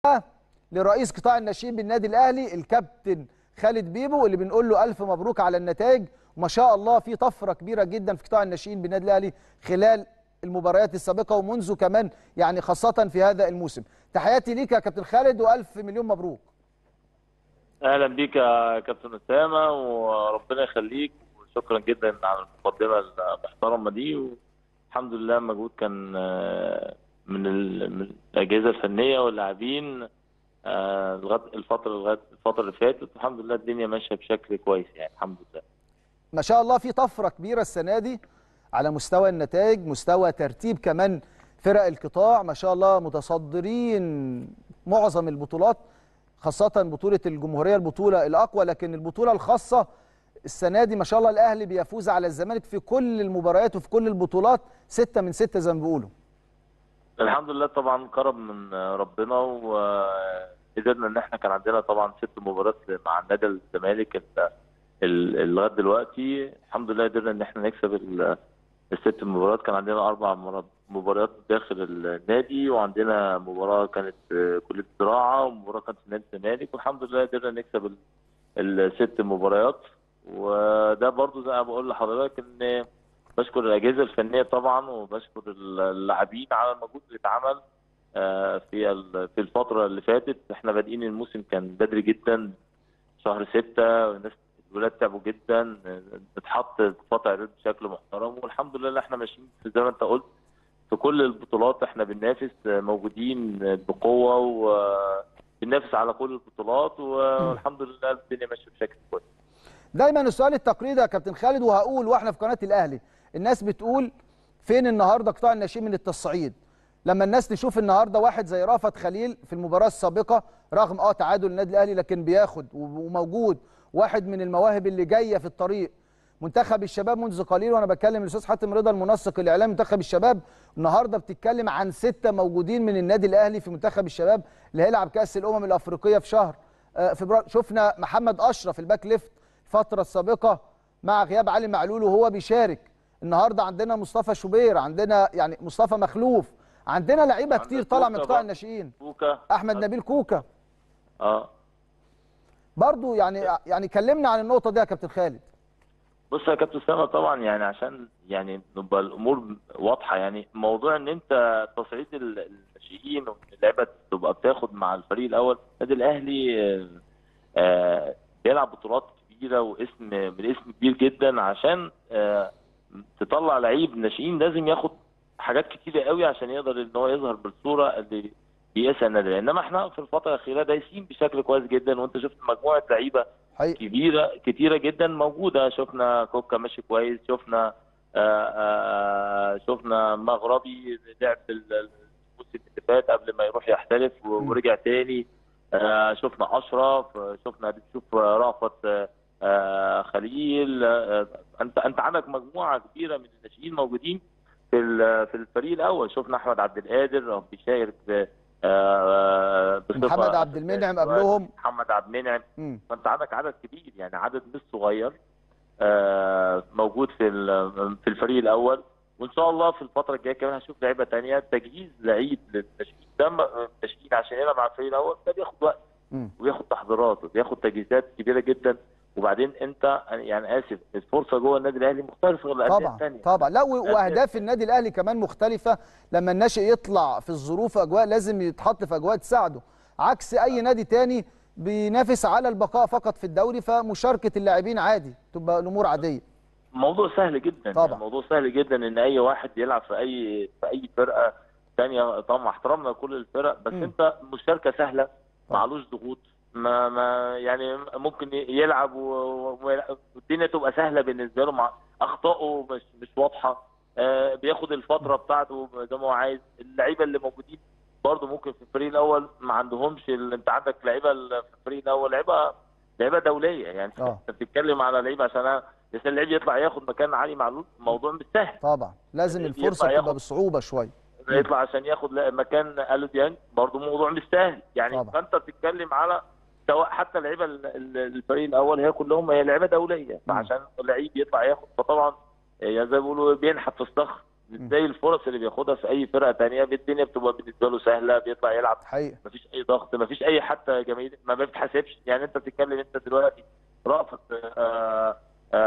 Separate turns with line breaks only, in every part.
لرئيس قطاع الناشئين بالنادي الاهلي الكابتن خالد بيبو اللي بنقول له الف مبروك على النتائج وما شاء الله في طفره كبيره جدا في قطاع الناشئين بالنادي الاهلي خلال المباريات السابقه ومنذ كمان يعني خاصه في هذا الموسم تحياتي ليك يا كابتن خالد والف مليون مبروك
اهلا بيك يا كابتن اسامه وربنا يخليك وشكرا جدا على المقدمه المحترمه دي والحمد لله مجهود كان من من الاجهزه الفنيه واللاعبين لغايه الفتره لغايه الفتره اللي فاتت والحمد لله الدنيا ماشيه بشكل كويس يعني الحمد لله
ما شاء الله في طفره كبيره السنه دي على مستوى النتائج مستوى ترتيب كمان فرق القطاع ما شاء الله متصدرين معظم البطولات خاصة بطولة الجمهورية البطولة الأقوى لكن البطولة الخاصة السنة دي ما شاء الله الأهلي بيفوز على الزمالك في كل المباريات وفي كل البطولات ستة من ستة زي ما بيقولوا
الحمد لله طبعا كرم من ربنا وقدرنا ان احنا كان عندنا طبعا ست مباريات مع النادي الزمالك لغايه دلوقتي الحمد لله قدرنا ان احنا نكسب الست مباريات كان عندنا اربع مباريات داخل النادي وعندنا مباراه كانت كليه الزراعه ومباراه كانت في نادي الزمالك والحمد لله قدرنا نكسب الست مباريات وده برضو زي ما بقول لحضرتك ان بشكر الاجهزه الفنيه طبعا وبشكر اللاعبين على المجهود اللي اتعمل في في الفتره اللي فاتت احنا بادئين الموسم كان بدري جدا شهر ستة والناس الولاد تعبوا جدا اتحط قطع رد بشكل محترم والحمد لله احنا ماشيين زي ما انت قلت في كل البطولات احنا بننافس موجودين بقوه وبننافس على كل البطولات والحمد لله الدنيا ماشيه بشكل كويس.
دايما السؤال التقليدي يا كابتن خالد وهقول واحنا في قناه الاهلي الناس بتقول فين النهارده قطاع الناشئين من التصعيد؟ لما الناس تشوف النهارده واحد زي رافت خليل في المباراه السابقه رغم اه تعادل النادي الاهلي لكن بياخد وموجود واحد من المواهب اللي جايه في الطريق منتخب الشباب منذ قليل وانا بتكلم الاستاذ حاتم رضا المنسق الاعلامي منتخب الشباب النهارده بتتكلم عن سته موجودين من النادي الاهلي في منتخب الشباب اللي هيلعب كاس الامم الافريقيه في شهر فبراير شفنا محمد اشرف الباك ليفت الفتره السابقه مع غياب علي معلول وهو بيشارك النهارده عندنا مصطفى شوبير عندنا يعني مصطفى مخلوف عندنا لعيبه كتير طالعه من قطاع الناشئين
كوكا
احمد نبيل كوكا
اه
برضو يعني يعني كلمنا عن النقطه دي يا كابتن خالد
بص يا كابتن اسامه طبعا يعني عشان يعني نبقى الامور واضحه يعني موضوع ان انت تصعيد الناشئين وان اللعيبه تبقى بتاخد مع الفريق الاول النادي الاهلي آه آه بيلعب بطولات كبيره واسم من اسم كبير جدا عشان آه تطلع لعيب ناشئين لازم ياخد حاجات كتيره قوي عشان يقدر ان هو يظهر بالصوره اللي بيقاسها النادي انما احنا في الفتره الاخيره دايسين بشكل كويس جدا وانت شفت مجموعه لعيبه كبيره كتيره جدا موجوده شفنا كوكا ماشي كويس شفنا آآ آآ شفنا مغربي لعب الموسم اللي فات قبل ما يروح يحترف ورجع تاني شفنا اشرف شفنا بتشوف رافت خليل انت انت عندك مجموعه كبيره من الناشئين موجودين في في الفريق الاول شفنا احمد عبد القادر بيشارك
محمد عبد المنعم قبلهم
محمد عبد المنعم فانت عندك عدد كبير يعني عدد مش صغير موجود في في الفريق الاول وان شاء الله في الفتره الجايه كمان هنشوف لعيبه ثانيه تجهيز لعيب للتشكيل ده التشكيل عشان يلعب مع الفريق الاول ده بياخد وقت وبياخد تحضيرات وبياخد تجهيزات كبيره جدا وبعدين انت يعني اسف الفرصه جوه النادي الاهلي مختلفه غير الانديه الثانيه
طبعا لا واهداف النادي الاهلي كمان مختلفه لما الناشئ يطلع في الظروف اجواء لازم يتحط في اجواء تساعده عكس اي نادي تاني بينافس على البقاء فقط في الدوري فمشاركه اللاعبين عادي تبقى الامور عاديه
موضوع سهل جدا
طبعا
يعني موضوع سهل جدا ان اي واحد يلعب في اي في اي فرقه ثانيه طبعا احترامنا لكل الفرق بس م. انت مشاركه سهله معلوش ضغوط ما ما يعني ممكن يلعب والدنيا تبقى سهله بالنسبه له مع اخطائه مش مش واضحه آه بياخد الفتره بتاعته زي ما هو عايز اللعيبه اللي موجودين برضه ممكن في الفريق الاول ما عندهمش انت عندك لعيبه في الفريق الاول لعيبه لعيبه دوليه يعني
أوه.
انت بتتكلم على لعيبه عشان عشان اللعيب يطلع ياخد مكان علي معلول الموضوع مش سهل
طبعا لازم الفرصه تبقى بصعوبه شويه
يطلع عشان ياخد مكان الو ديانج برضه موضوع مش سهل يعني
طبعا.
فانت بتتكلم على سواء حتى لعيبه الفريق الاول هي كلهم هي لعيبه دوليه فعشان اللعيب يطلع ياخد فطبعا زي ما بيقولوا بينحت في الصخر مش زي الفرص اللي بياخدها في اي فرقه تانية الدنيا بتبقى بالنسبه له سهله بيطلع يلعب
حقيقه
مفيش اي ضغط مفيش اي حتى جماهير ما بتحاسبش يعني انت بتتكلم انت دلوقتي رافت آه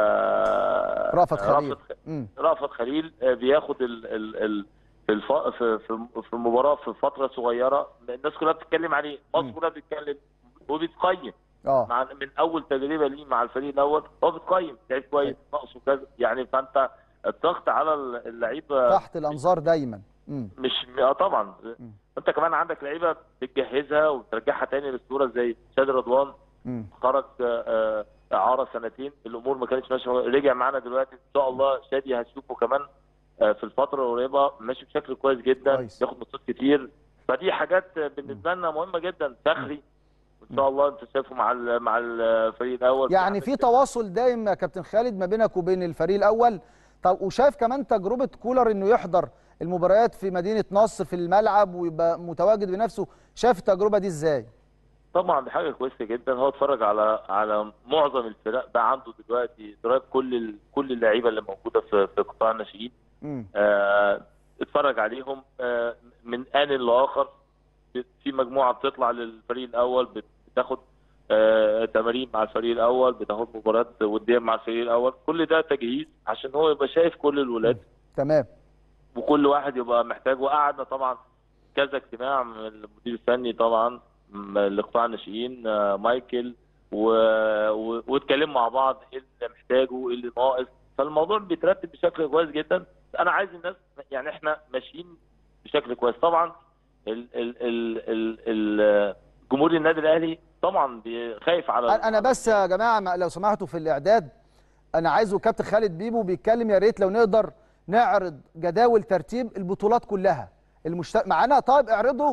آه
رافت خليل.
رافت
مم.
رافت خليل آه، بياخد ال ال ال في الف... في في في المباراه في فتره صغيره الناس كلها بتتكلم عليه
مم.
مصر كلها بتتكلم وبيتقيم
اه
مع من اول تجربه ليه مع الفريق الاول هو بيتقيم لعيب كويس ناقصه كذا يعني فانت الضغط على اللعيبه
تحت الانظار دايما مم.
مش اه طبعا
مم.
انت كمان عندك لعيبه بتجهزها وترجعها تاني للصوره زي شادي رضوان
مم.
خرج آه، آه، اعاره سنتين الامور ما كانتش ماشيه رجع معانا دلوقتي ان شاء الله شادي هتشوفه كمان آه، في الفتره القريبه ماشي بشكل كويس جدا
كويس.
بياخد ماتشات كتير فدي حاجات بالنسبه لنا مهمه جدا فخري وان شاء الله انت شايفه مع ال- مع الفريق الاول
يعني في تواصل دايم يا كابتن خالد ما بينك وبين الفريق الاول طب وشايف كمان تجربه كولر انه يحضر المباريات في مدينه نصر في الملعب ويبقى متواجد بنفسه شايف التجربه دي ازاي
طبعا دي حاجه كويسه جدا هو اتفرج على على معظم الفرق بقى عنده دلوقتي ادراك كل ال- كل اللعيبه اللي موجوده في في قطاع الناشئين
مم.
آه، اتفرج عليهم آه، من ان لاخر في مجموعه بتطلع للفريق الاول بت- بتاخد آه، تمارين مع الفريق الاول بتاخد مباريات وديه مع الفريق الاول كل ده تجهيز عشان هو يبقى شايف كل الولاد
تمام
وكل واحد يبقى محتاج وقعدنا طبعا كذا اجتماع من المدير الفني طبعا م- لقطاع الناشئين آه، مايكل و... و... واتكلموا مع بعض ايه اللي محتاجه ايه اللي ناقص فالموضوع بيترتب بشكل كويس جدا انا عايز الناس يعني احنا ماشيين بشكل كويس طبعا ال... ال... ال... ال... ال... جمهور النادي الاهلي طبعا بي- خايف على
انا أنا بس يا جماعه ما- لو سمحتوا في الاعداد انا عايزه كابتن خالد بيبو بيتكلم يا ريت لو نقدر نعرض جداول ترتيب البطولات كلها المشت... معانا طيب اعرضوا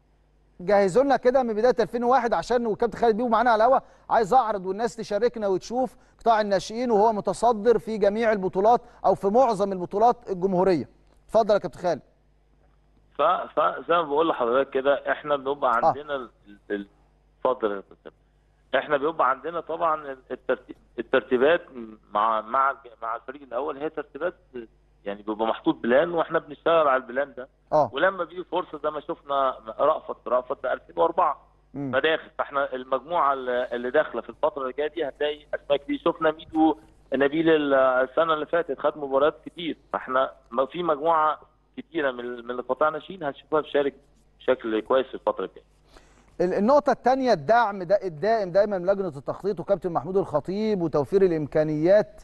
جهزوا لنا كده من بدايه 2001 عشان وكابتن خالد بيبو معانا على الهوا عايز اعرض والناس تشاركنا وتشوف قطاع الناشئين وهو متصدر في جميع البطولات او في معظم البطولات الجمهوريه اتفضل يا كابتن خالد
ف... فزي ما بقول لحضرتك كده احنا بنبقى
آه.
عندنا ال... ال... اتفضل يا استاذ سامي. احنا بيبقى عندنا طبعا الترتيب الترتيبات مع مع مع الفريق الاول هي ترتيبات يعني بيبقى محطوط بلان واحنا بنشتغل على البلان ده
اه
ولما بيجي فرصه زي ما شفنا رأفت رأفت ده 2004
مم.
فداخل فاحنا المجموعه اللي اللي داخله في الفتره اللي جايه دي هتلاقي اسماء كتير شفنا ميدو نبيل ال- السنه اللي فاتت خد مباريات كتير فاحنا ما في مجموعه كتيره من من القطاع الناشئين هتشوفها بتشارك بشكل كويس في الفتره الجايه
ال- النقطة الثانية الدعم ده الدائم دايما من لجنة التخطيط وكابتن محمود الخطيب وتوفير الإمكانيات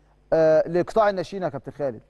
آه لقطاع الناشئين يا كابتن خالد.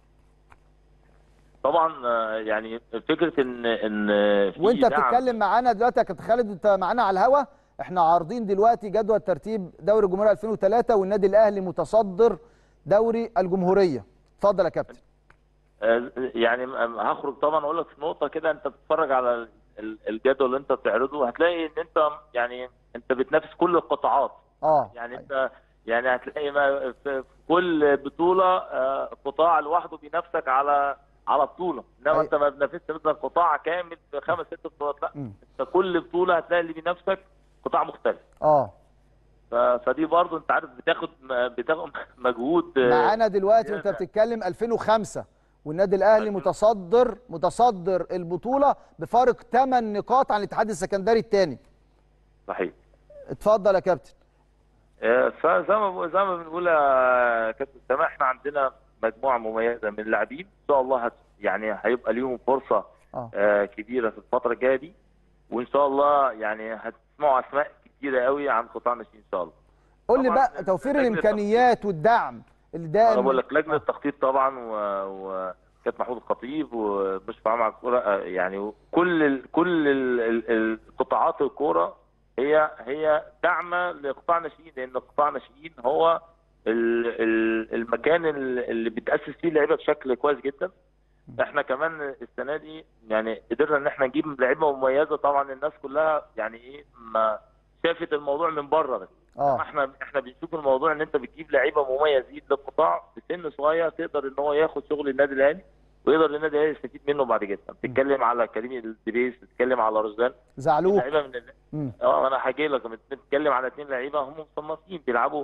طبعا آه، يعني فكره ان ان في
وانت
دعم-
بتتكلم معانا دلوقتي يا كابتن خالد انت معانا على الهوا احنا عارضين دلوقتي جدول ترتيب دوري الجمهورية 2003 والنادي الأهلي متصدر دوري الجمهورية. اتفضل يا كابتن.
آه، يعني م- هخرج طبعا اقول لك في نقطه كده انت بتتفرج على ال- ال- الجدول اللي انت بتعرضه هتلاقي ان انت يعني انت بتنافس كل القطاعات
اه
يعني انت يعني هتلاقي ما في في كل بطوله آه، قطاع لوحده بينافسك على على بطوله انما
أي.
انت ما بتنافسش مثلا قطاع كامل في خمس ست بطولات لا
مم.
انت كل بطوله هتلاقي اللي بينافسك قطاع مختلف
اه
ف- فدي برضو انت عارف بتاخد بتاخد مجهود آه،
معانا دلوقتي وانت
زيادة.
بتتكلم 2005 والنادي الاهلي متصدر متصدر البطوله بفارق 8 نقاط عن الاتحاد السكندري الثاني
صحيح
اتفضل يا كابتن
آه، فزي ما بقول- زي ما بنقول يا كابتن سامح احنا عندنا مجموعه مميزه من اللاعبين ان شاء الله هت يعني هيبقى ليهم فرصه
اه
آه، كبيره في الفتره الجايه دي وان شاء الله يعني هتسمعوا اسماء كتيره قوي عن قطاع الناشئين ان شاء الله
قول لي
طبعاً
بقى توفير
لجنة
الامكانيات والدعم اللي
انا
دائم
بقول لك لجنه التخطيط طبعا و, و... كابتن محمود الخطيب ومشرف عام على الكوره آه، يعني كل ال... كل ال... ال... القطاعات الكوره هي هي داعمه لقطاع الناشئين لان قطاع الناشئين هو ال... ال... المكان ال- اللي بتاسس فيه اللعيبه بشكل كويس جدا احنا كمان السنه دي يعني قدرنا ان احنا نجيب لعيبه مميزه طبعا الناس كلها يعني ايه ما شافت الموضوع من بره بس
اه
احنا احنا بنشوف الموضوع ان انت بتجيب لعيبه مميزين للقطاع في سن صغير تقدر ان هو ياخد شغل النادي الاهلي ويقدر النادي الاهلي يستفيد منه بعد كده بتتكلم على كريم الدبيس بتتكلم على رزان
زعلوك
لعيبه من ال-
مم.
اه انا هاجي لك بتتكلم على اثنين لعيبه هم مصنفين بيلعبوا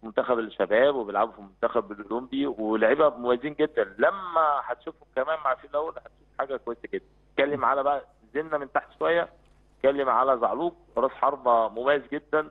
في منتخب الشباب وبيلعبوا في المنتخب الاولمبي ولاعيبه مميزين جدا لما هتشوفهم كمان مع في الاول هتشوف حاجه كويسه جدا اتكلم على بقى نزلنا من تحت شويه اتكلم على زعلوق راس حربه مميز جدا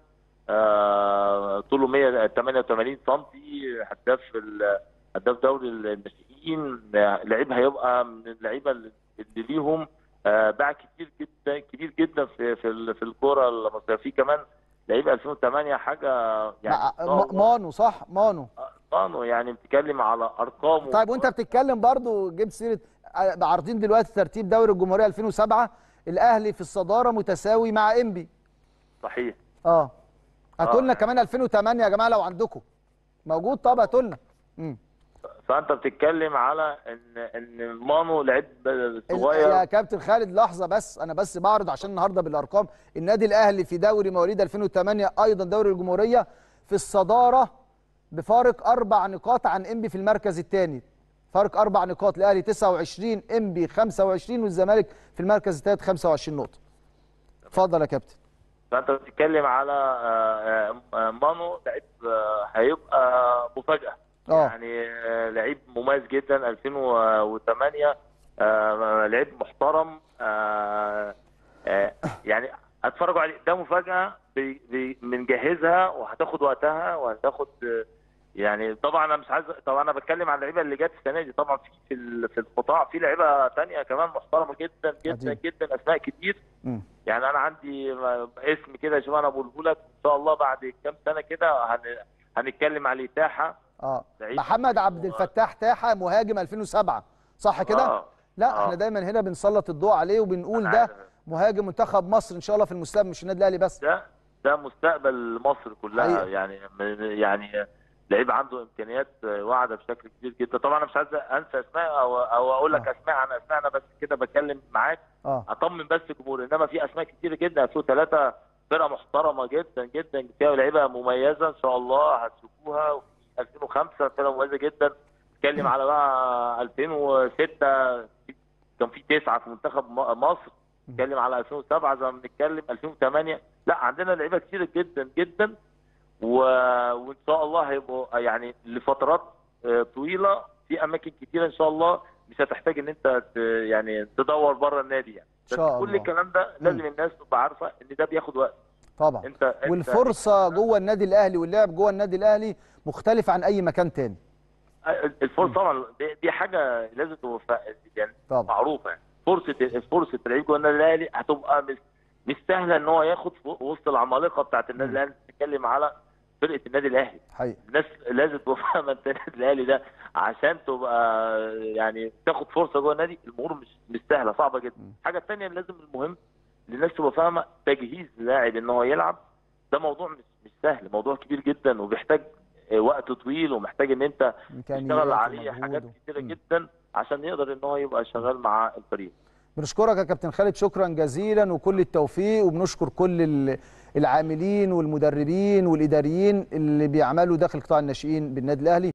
آه طوله 188 سم هداف ال- هداف دوري الناشئين لعيب هيبقى من اللعيبه اللي ليهم آه باع كتير جدا كبير جدا في في ال- في الكوره المصريه في كمان لعيب 2008 حاجه يعني
مع-
إن شاء
م-
الله.
مانو صح مانو
مانو يعني بتتكلم على ارقامه
طيب وانت بتتكلم برضو جبت سيره آه، عارضين دلوقتي ترتيب دوري الجمهوريه 2007 الاهلي في الصداره متساوي مع انبي
صحيح
اه هاتوا لنا
آه.
كمان 2008 يا جماعه لو عندكم موجود طب هاتوا لنا مم.
فانت بتتكلم على ان ان مانو لعيب
ال- يا
صغير
كابتن خالد لحظه بس انا بس بعرض عشان النهارده بالارقام النادي الاهلي في دوري مواليد 2008 ايضا دوري الجمهوريه في الصداره بفارق اربع نقاط عن انبي في المركز الثاني فارق اربع نقاط الاهلي 29 انبي 25 والزمالك في المركز الثالث 25 نقطه اتفضل يا كابتن
فانت بتتكلم على آه، آه، مانو لعيب آه، هيبقى مفاجاه
اه
يعني آه، لعيب مميز جدا 2008 آه، لعيب محترم آه، آه، يعني اتفرجوا عليه ده مفاجاه بي- بي- بنجهزها وهتاخد وقتها وهتاخد آه، يعني طبعا انا مش عايز طبعا انا بتكلم عن اللعيبه اللي جت السنه دي طبعا في في ال- في القطاع في لعيبه تانية كمان محترمه جدا جدا
عظيم.
جدا اسماء كتير
مم.
يعني انا عندي اسم كده شوف انا بقوله لك ان شاء الله بعد كام سنه كده هن... هنتكلم عليه تاحه
اه
لعيب
محمد عبد الفتاح تاحه مهاجم 2007 صح كده
آه.
لا
آه.
احنا دايما هنا بنسلط الضوء عليه وبنقول
أنا
ده
عارف.
مهاجم منتخب مصر ان شاء الله في المستقبل مش النادي الاهلي بس
ده ده مستقبل مصر كلها
حقيقة.
يعني يعني لعيب عنده امكانيات واعده بشكل كبير جدا طبعا انا مش عايز انسى اسماء او او اقول لك
آه.
اسماء عن اسماء انا بس كده بتكلم معاك
اه
اطمن بس الجمهور انما في اسماء كتير جدا 2003 فرقه محترمه جدا جدا فيها لعيبه مميزه ان شاء الله هتشوفوها وفي 2005 فرقه مميزه جدا اتكلم على بقى 2006 كان في تسعه في منتخب م- مصر اتكلم على 2007 زي ما بنتكلم 2008 لا عندنا لعيبه كتير جدا جدا و... وان شاء الله هيبقوا يعني لفترات آه، طويله في اماكن كتيره ان شاء الله مش هتحتاج ان انت ت... يعني تدور بره النادي يعني بس
شاء
كل
الله.
الكلام ده لازم الناس تبقى عارفه ان ده بياخد وقت
طبعا
انت, انت
والفرصه جوه النادي الاهلي واللعب جوه النادي الاهلي مختلف عن اي مكان تاني
الفرصه طبعا دي- دي حاجه لازم تبقى ف- يعني
طبعا
معروفه يعني فرصه فرصه اللعيب جوه النادي الاهلي هتبقى مش مش سهله ان هو ياخد في وسط العمالقه بتاعت النادي
مم.
الاهلي بتتكلم على فرقه النادي الاهلي
حقيقي
الناس لازم تبقى فاهمه انت النادي الاهلي ده عشان تبقى يعني تاخد فرصه جوه النادي الامور مش مش سهله صعبه جدا
مم.
الحاجه الثانيه اللي لازم المهم ان الناس تبقى فاهمه تجهيز لاعب ان هو يلعب ده موضوع مش مش سهل موضوع كبير جدا وبيحتاج آه، وقت طويل ومحتاج ان انت
امكانيات
تشتغل عليه
ومجهود
حاجات
و-
كتيره
مم.
جدا عشان يقدر ان هو يبقى شغال مع الفريق
بنشكرك يا كابتن خالد شكرا جزيلا وكل التوفيق وبنشكر كل ال- العاملين والمدربين والاداريين اللي بيعملوا داخل قطاع الناشئين بالنادي الاهلي